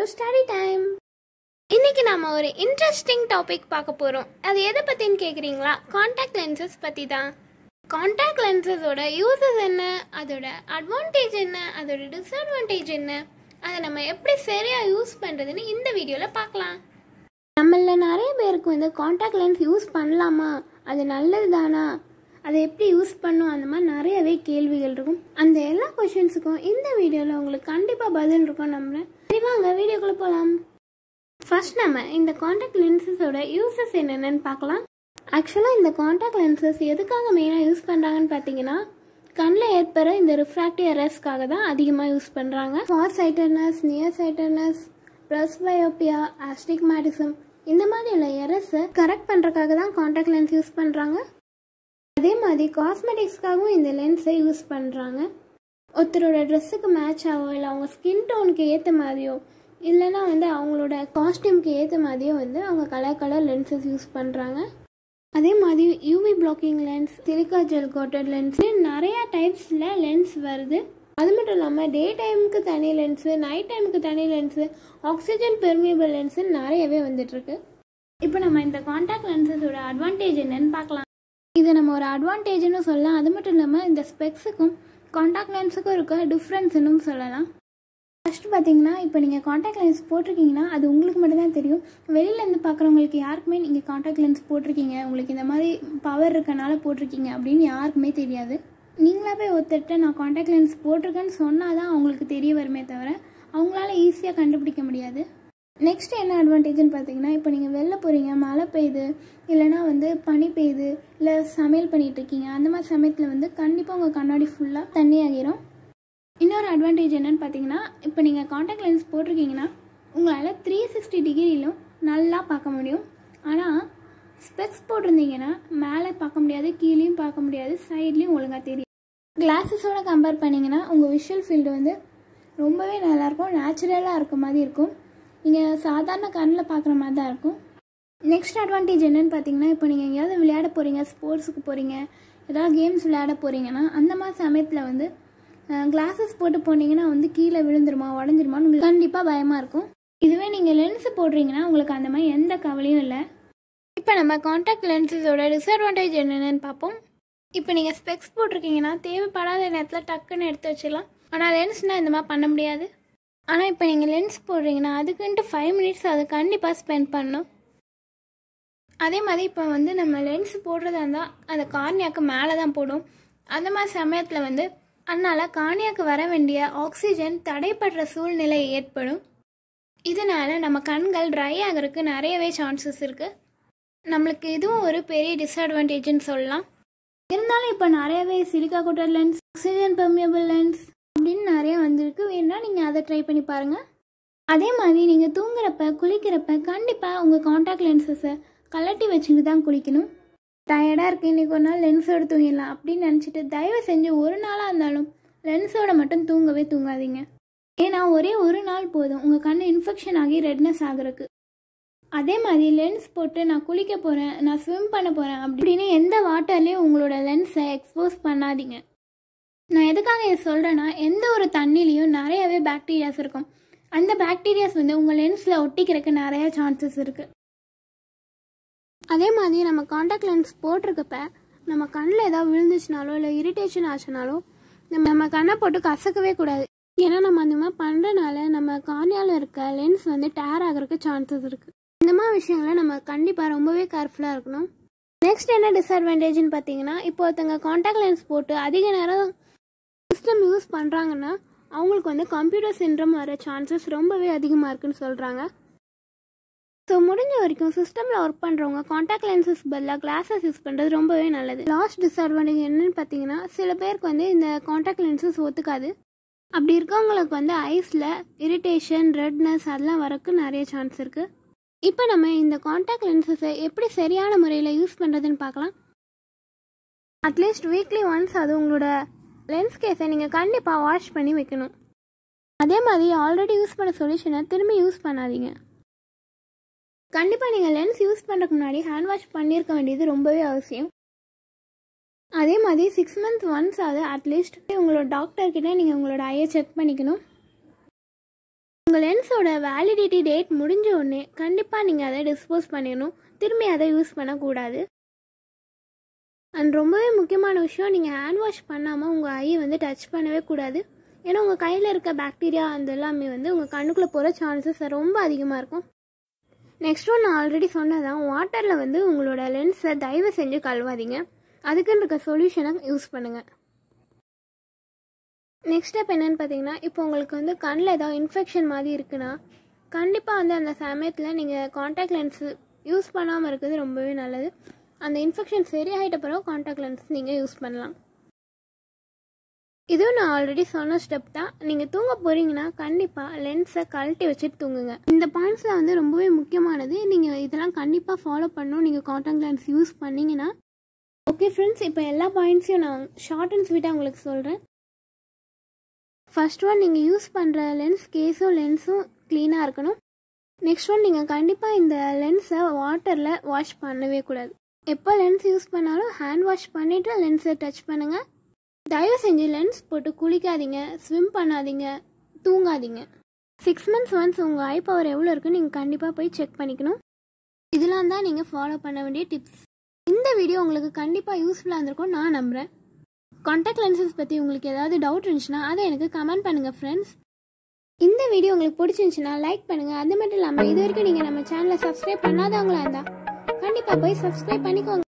to study time இன்னைக்கு நாம ஒரு இன்ட்ரெஸ்டிங் டாபிக் பார்க்க போறோம் அது எதை பத்தின்னு கேக்குறீங்களா காண்டாக்ட் லென்சஸ் பத்தி தான் காண்டாக்ட் லென்சஸோட யூசஸ் என்ன அதோட அட்வான்டேஜ் என்ன அதோட டிஸ்அட்வான்டேஜ் என்ன அதை நம்ம எப்படி சரியா யூஸ் பண்றதுன்னு இந்த வீடியோல பார்க்கலாம் நம்மள நிறைய பேருக்கு வந்து காண்டாக்ட் லென்ஸ் யூஸ் பண்ணலாமா அது நல்லது தானா அதை எப்படி யூஸ் பண்ணும் அந்த மாதிரி நிறையவே கேள்விகள் இருக்கும் அந்த எல்லா கொஷின்ஸுக்கும் இந்த வீடியோவில் உங்களுக்கு கண்டிப்பாக பதில் இருக்கும் நம்புறேன் சரி வாங்க வீடியோக்குள்ளே போகலாம் ஃபர்ஸ்ட் நம்ம இந்த காண்டாக்ட் லென்சஸோட யூசஸ் என்னென்னு பார்க்கலாம் ஆக்சுவலாக இந்த காண்டாக்ட் லென்சஸ் எதுக்காக மெயினாக யூஸ் பண்ணுறாங்கன்னு பார்த்தீங்கன்னா கண்ணில் ஏற்படுற இந்த ரிஃப்ராக்டிவ் எரர்ஸ்க்காக தான் அதிகமாக யூஸ் பண்ணுறாங்க far sightedness near sightedness plus myopia astigmatism இந்த மாதிரி உள்ள எரர்ஸை கரெக்ட் பண்ணுறதுக்காக தான் காண்டாக்ட் லென்ஸ் யூஸ் பண்ணுறாங்க அதே மாதிரி காஸ்மெட்டிக்ஸ்க்காகவும் இந்த லென்ஸை யூஸ் பண்ணுறாங்க ஒருத்தரோட ட்ரெஸ்ஸுக்கு மேட்ச் ஆகும் இல்லை அவங்க ஸ்கின் டோனுக்கு ஏற்ற மாதிரியோ இல்லைன்னா வந்து அவங்களோட காஸ்டியூம்க்கு ஏற்ற மாதிரியோ வந்து அவங்க கலர் கலர் லென்சஸ் யூஸ் பண்ணுறாங்க அதே மாதிரி UV blocking lens silica gel coated lens நிறைய டைப்ஸில் லென்ஸ் வருது அது மட்டும் இல்லாமல் டே டைமுக்கு தனி லென்ஸு நைட் டைமுக்கு தனி லென்ஸு ஆக்சிஜன் பெர்மியபிள் லென்ஸு நிறையவே வந்துட்டுருக்கு இப்போ நம்ம இந்த காண்டாக்ட் லென்சஸோட அட்வான்டேஜ் என்னன்னு பார்க்கலாம் இது நம்ம ஒரு அட்வான்டேஜ்னு சொல்லலாம் அது மட்டும் இல்லாமல் இந்த ஸ்பெக்ஸுக்கும் காண்டாக்ட் லென்ஸுக்கும் இருக்க டிஃப்ரென்ஸ்னும் சொல்லலாம் ஃபஸ்ட்டு பார்த்தீங்கன்னா இப்போ நீங்கள் காண்டாக்ட் லென்ஸ் போட்டிருக்கீங்கன்னா அது உங்களுக்கு மட்டும்தான் தெரியும் வெளியிலேருந்து பார்க்குறவங்களுக்கு யாருக்குமே நீங்கள் காண்டாக்ட் லென்ஸ் போட்டிருக்கீங்க உங்களுக்கு இந்த மாதிரி பவர் இருக்கனால போட்டிருக்கீங்க அப்படின்னு யாருக்குமே தெரியாது நீங்களா போய் ஒருத்தர்கிட்ட நான் காண்டாக்ட் லென்ஸ் போட்டிருக்கேன்னு சொன்னால் தான் அவங்களுக்கு தெரிய வருமே தவிர அவங்களால ஈஸியாக கண்டுபிடிக்க முடியாது நெக்ஸ்ட் என்ன அட்வான்டேஜ்னு பார்த்தீங்கன்னா இப்போ நீங்கள் வெளில போகிறீங்க மழை பெய்யுது இல்லைனா வந்து பனி பெய்யுது இல்லை சமையல் பண்ணிட்டு இருக்கீங்க அந்த மாதிரி சமயத்தில் வந்து கண்டிப்பாக உங்கள் கண்ணாடி ஃபுல்லாக தண்ணி ஆகிரும் இன்னொரு அட்வான்டேஜ் என்னன்னு பார்த்தீங்கன்னா இப்போ நீங்கள் காண்டாக்ட் லென்ஸ் போட்டிருக்கீங்கன்னா உங்களால் த்ரீ சிக்ஸ்டி டிகிரிலும் நல்லா பார்க்க முடியும் ஆனால் ஸ்பெக்ஸ் போட்டிருந்தீங்கன்னா மேலே பார்க்க முடியாது கீழேயும் பார்க்க முடியாது சைட்லேயும் ஒழுங்காக தெரியும் கிளாஸஸோட கம்பேர் பண்ணிங்கன்னா உங்கள் விஷுவல் ஃபீல்டு வந்து ரொம்பவே நல்லாயிருக்கும் நேச்சுரலாக இருக்க மாதிரி இருக்கும் நீங்கள் சாதாரண கண்ணில் பார்க்குற மாதிரி தான் இருக்கும் நெக்ஸ்ட் அட்வான்டேஜ் என்னன்னு பார்த்தீங்கன்னா இப்போ நீங்கள் எங்கேயாவது விளையாட போகிறீங்க ஸ்போர்ட்ஸுக்கு போகிறீங்க ஏதாவது கேம்ஸ் விளையாட போகிறீங்கன்னா அந்த மாதிரி சமயத்தில் வந்து கிளாஸஸ் போட்டு போனீங்கன்னா வந்து கீழே விழுந்துருமா உடஞ்சிருமான்னு உங்களுக்கு கண்டிப்பாக பயமாக இருக்கும் இதுவே நீங்கள் லென்ஸ் போடுறீங்கன்னா உங்களுக்கு அந்த மாதிரி எந்த கவலையும் இல்லை இப்போ நம்ம காண்டாக்ட் லென்ஸஸோட டிஸ்அட்வான்டேஜ் என்னென்னு பார்ப்போம் இப்போ நீங்கள் ஸ்பெக்ஸ் போட்டிருக்கீங்கன்னா தேவைப்படாத நேரத்தில் டக்குன்னு எடுத்து வச்சிடலாம் ஆனால் லென்ஸ்னால் இந்த மாதிரி பண்ண முடியாது ஆனால் இப்போ நீங்கள் லென்ஸ் போடுறீங்கன்னா அதுக்குன்ட்டு ஃபைவ் மினிட்ஸ் அதை கண்டிப்பாக ஸ்பெண்ட் பண்ணணும் அதே மாதிரி இப்போ வந்து நம்ம லென்ஸ் போடுறதா இருந்தால் அந்த கார்னியாக்கு மேலே தான் போடும் அந்த மாதிரி சமயத்தில் வந்து அதனால் கார்னியாக்கு வர வேண்டிய ஆக்சிஜன் தடைப்படுற சூழ்நிலை ஏற்படும் இதனால் நம்ம கண்கள் ட்ரை ஆகிறதுக்கு நிறையவே சான்சஸ் இருக்குது நம்மளுக்கு இதுவும் ஒரு பெரிய டிஸ்அட்வான்டேஜ்னு சொல்லலாம் இருந்தாலும் இப்போ நிறையவே silica coated lens oxygen permeable lens அப்படின்னு நிறைய வந்திருக்கு வேணும்னா நீங்கள் அதை ட்ரை பண்ணி பாருங்கள் அதே மாதிரி நீங்கள் தூங்குறப்ப குளிக்கிறப்ப கண்டிப்பாக உங்கள் காண்டாக்ட் லென்சஸை கலட்டி வச்சுட்டு தான் குளிக்கணும் டயர்டாக இருக்கு இன்றைக்கி ஒரு நாள் லென்ஸோடு தூங்கிடலாம் அப்படின்னு நினச்சிட்டு தயவு செஞ்சு ஒரு நாளாக இருந்தாலும் லென்ஸோட மட்டும் தூங்கவே தூங்காதீங்க ஏன்னா ஒரே ஒரு நாள் போதும் உங்கள் கண் இன்ஃபெக்ஷன் ஆகி ரெட்னஸ் ஆகுறதுக்கு அதே மாதிரி லென்ஸ் போட்டு நான் குளிக்க போகிறேன் நான் ஸ்விம் பண்ண போகிறேன் அப்படின்னு எந்த வாட்டர்லேயும் உங்களோட லென்ஸை எக்ஸ்போஸ் பண்ணாதீங்க நான் எதுக்காக இதை சொல்கிறேன்னா எந்த ஒரு தண்ணிலையும் நிறையவே பாக்டீரியாஸ் இருக்கும் அந்த பாக்டீரியாஸ் வந்து உங்கள் லென்ஸில் ஒட்டிக்கிறதுக்கு நிறைய சான்சஸ் இருக்குது அதே மாதிரி நம்ம காண்டாக்ட் லென்ஸ் போட்டிருக்கப்ப நம்ம கண்ணில் ஏதாவது விழுந்துச்சுனாலோ இல்லை இரிட்டேஷன் ஆச்சுனாலோ நம்ம நம்ம கண்ணை போட்டு கசக்கவே கூடாது ஏன்னா நம்ம அந்த மாதிரி பண்ணுறனால நம்ம கார்னியாவில் இருக்க லென்ஸ் வந்து டேர் ஆகிறதுக்கு சான்சஸ் இருக்குது இந்த மாதிரி விஷயங்களை நம்ம கண்டிப்பாக ரொம்பவே கேர்ஃபுல்லாக இருக்கணும் நெக்ஸ்ட் என்ன டிஸ்அட்வான்டேஜ்னு பார்த்தீங்கன்னா இப்போ ஒருத்தங்க காண்டாக்ட் லென்ஸ் போட்டு அதிக நேரம் சிஸ்டம் யூஸ் பண்ணுறாங்கன்னா அவங்களுக்கு வந்து கம்ப்யூட்டர் சின்ரம் வர சான்சஸ் ரொம்பவே அதிகமாக இருக்குன்னு சொல்கிறாங்க ஸோ முடிஞ்ச வரைக்கும் சிஸ்டமில் ஒர்க் பண்ணுறவங்க காண்டாக்ட் லென்சஸ் பதிலாக கிளாஸஸ் யூஸ் பண்ணுறது ரொம்பவே நல்லது லாஸ்ட் டிஸ்அட்வான்டேஜ் என்னன்னு பார்த்தீங்கன்னா சில பேருக்கு வந்து இந்த காண்டாக்ட் லென்சஸ் ஒத்துக்காது அப்படி இருக்கவங்களுக்கு வந்து ஐஸில் இரிட்டேஷன் ரெட்னஸ் அதெல்லாம் வரக்கு நிறைய சான்ஸ் இருக்குது இப்போ நம்ம இந்த காண்டாக்ட் லென்சஸை எப்படி சரியான முறையில் யூஸ் பண்ணுறதுன்னு பார்க்கலாம் அட்லீஸ்ட் வீக்லி ஒன்ஸ் அது உங்களோட லென்ஸ் கேஸை நீங்கள் கண்டிப்பாக வாஷ் பண்ணி வைக்கணும் அதே மாதிரி ஆல்ரெடி யூஸ் பண்ண சொல்யூஷனை திரும்பி யூஸ் பண்ணாதீங்க கண்டிப்பாக நீங்கள் லென்ஸ் யூஸ் பண்ணுறதுக்கு முன்னாடி ஹேண்ட் வாஷ் பண்ணியிருக்க வேண்டியது ரொம்பவே அவசியம் அதே மாதிரி சிக்ஸ் மந்த்ஸ் ஒன்ஸ் ஆகுது அட்லீஸ்ட் உங்களோட டாக்டர்கிட்ட நீங்கள் உங்களோட ஐயை செக் பண்ணிக்கணும் உங்கள் லென்ஸோட வேலிடிட்டி டேட் முடிஞ்ச உடனே கண்டிப்பாக நீங்கள் அதை டிஸ்போஸ் பண்ணிடணும் திரும்பி அதை யூஸ் பண்ணக்கூடாது அண்ட் ரொம்பவே முக்கியமான விஷயம் நீங்கள் ஹேண்ட் வாஷ் பண்ணாமல் உங்கள் ஐயை வந்து டச் பண்ணவே கூடாது ஏன்னா உங்கள் கையில் இருக்க பாக்டீரியா அந்த எல்லாமே வந்து உங்கள் கண்ணுக்குள்ளே போகிற சான்சஸ் ரொம்ப அதிகமாக இருக்கும் நெக்ஸ்ட் ஒன் நான் ஆல்ரெடி சொன்னதான் வாட்டரில் வந்து உங்களோட லென்ஸை தயவு செஞ்சு கழுவாதீங்க அதுக்குன்னு இருக்க சொல்யூஷனை யூஸ் பண்ணுங்கள் நெக்ஸ்ட் ஸ்டெப் என்னன்னு பார்த்தீங்கன்னா இப்போ உங்களுக்கு வந்து கண்ணில் ஏதாவது இன்ஃபெக்ஷன் மாதிரி இருக்குன்னா கண்டிப்பாக வந்து அந்த சமயத்தில் நீங்கள் காண்டாக்ட் லென்ஸு யூஸ் பண்ணாமல் இருக்கிறது ரொம்பவே நல்லது அந்த இன்ஃபெக்ஷன் சரியாயிட்ட பிறகு காண்டாக்ட் லென்ஸ் நீங்கள் யூஸ் பண்ணலாம் இதுவும் நான் ஆல்ரெடி சொன்ன ஸ்டெப் தான் நீங்கள் தூங்க போகிறீங்கன்னா கண்டிப்பாக லென்ஸை கழட்டி வச்சுட்டு தூங்குங்க இந்த பாயிண்ட்ஸில் வந்து ரொம்பவே முக்கியமானது நீங்கள் இதெல்லாம் கண்டிப்பாக ஃபாலோ பண்ணணும் நீங்கள் காண்டாக்ட் லென்ஸ் யூஸ் பண்ணீங்கன்னா ஓகே ஃப்ரெண்ட்ஸ் இப்போ எல்லா பாயிண்ட்ஸையும் நான் ஷார்ட் அண்ட் ஸ்வீட்டாக உங்களுக்கு சொல்கிறேன் ஃபர்ஸ்ட் ஒன் நீங்கள் யூஸ் பண்ணுற லென்ஸ் கேஸும் லென்ஸும் க்ளீனாக இருக்கணும் நெக்ஸ்ட் ஒன் நீங்கள் கண்டிப்பாக இந்த லென்ஸை வாட்டரில் வாஷ் பண்ணவே கூடாது எப்போ லென்ஸ் யூஸ் பண்ணாலும் ஹேண்ட் வாஷ் பண்ணிவிட்டு லென்ஸை டச் பண்ணுங்கள் தயவு செஞ்சு லென்ஸ் போட்டு குளிக்காதீங்க ஸ்விம் பண்ணாதீங்க தூங்காதீங்க சிக்ஸ் மந்த்ஸ் ஒன்ஸ் உங்கள் ஐ பவர் எவ்வளோ இருக்குன்னு நீங்கள் கண்டிப்பாக போய் செக் பண்ணிக்கணும் இதெல்லாம் தான் நீங்கள் ஃபாலோ பண்ண வேண்டிய டிப்ஸ் இந்த வீடியோ உங்களுக்கு கண்டிப்பாக யூஸ்ஃபுல்லாக இருந்திருக்கும் நான் நம்புகிறேன் காண்டாக்ட் லென்சஸ் பற்றி உங்களுக்கு ஏதாவது டவுட் இருந்துச்சுன்னா அதை எனக்கு கமெண்ட் பண்ணுங்கள் ஃப்ரெண்ட்ஸ் இந்த வீடியோ உங்களுக்கு பிடிச்சிருந்துச்சுன்னா லைக் பண்ணுங்கள் அது மட்டும் இல்லாமல் இது வரைக்கும் நீங்கள் நம்ம சேனலை சப்ஸ்கிரைப் பண்ணாதவங்களா இருந்தால் கண்டிப்பாக போய் சப்ஸ்கிரைப் பண்ணிக்கோங்க